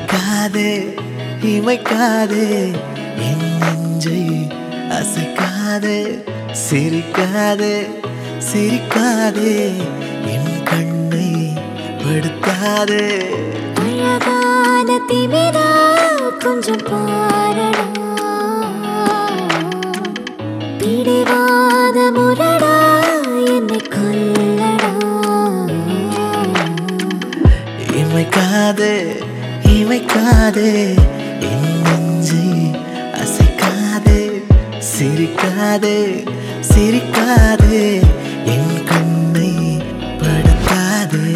இமைக்காதே இமைக்காதே என் நெஞ்சை அசைக்காதே சிரிக்காதே சிரிக்காதே என் கண்ணை படுத்தாதே அழகான திமிரா கொஞ்சம் பாரடா பிடிவாத முரடா என்னை கொல்லடா இமைக்காதே இமைக்காதே என் நெஞ்சை அசைக்காதே சிரிக்காதே சிரிக்காதே என் கண்ணை படுத்தாதே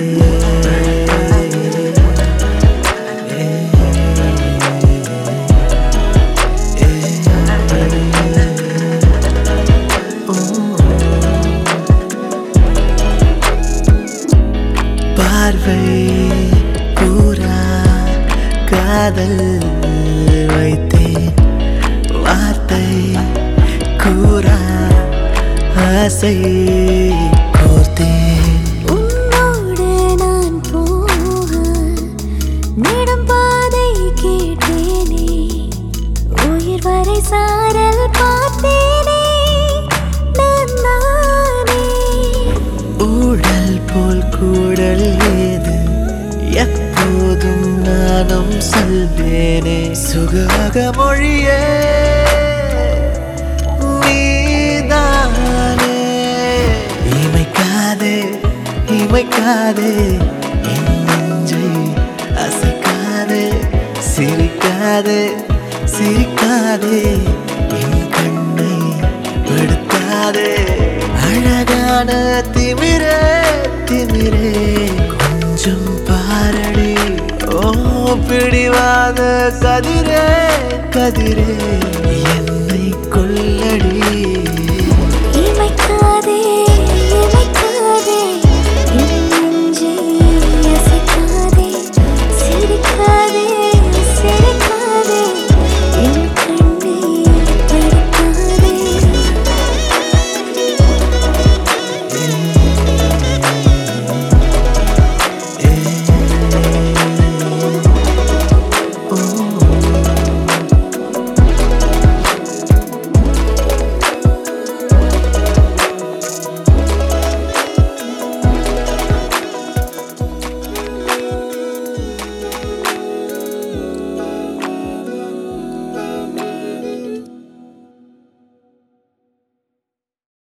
பார்வை பூரா காதல் வைத்தேன் வார்த்தை கூறா ஆசை கோர்த்தேன் உன்னோடு நான் போக நெடும் பாதை கேட்டேனே உயிர் வரை சாரல் பார்த்தேனே நான் தானே ஊழல் போல் கூடல் ஏது எப்போதும் நானும் சொல்வேனே சுகாக மொழியே நீதானே இமைக்காதே இமைக்காதே என் நெஞ்சை அசைக்காதே சிரிக்காதே சிரிக்காதே என் கண்ணை படுத்தாதே அழகான திமிரே திமிரே கொஞ்சம் பாரடி ஓ பிடிவாத கதிரே கதிரே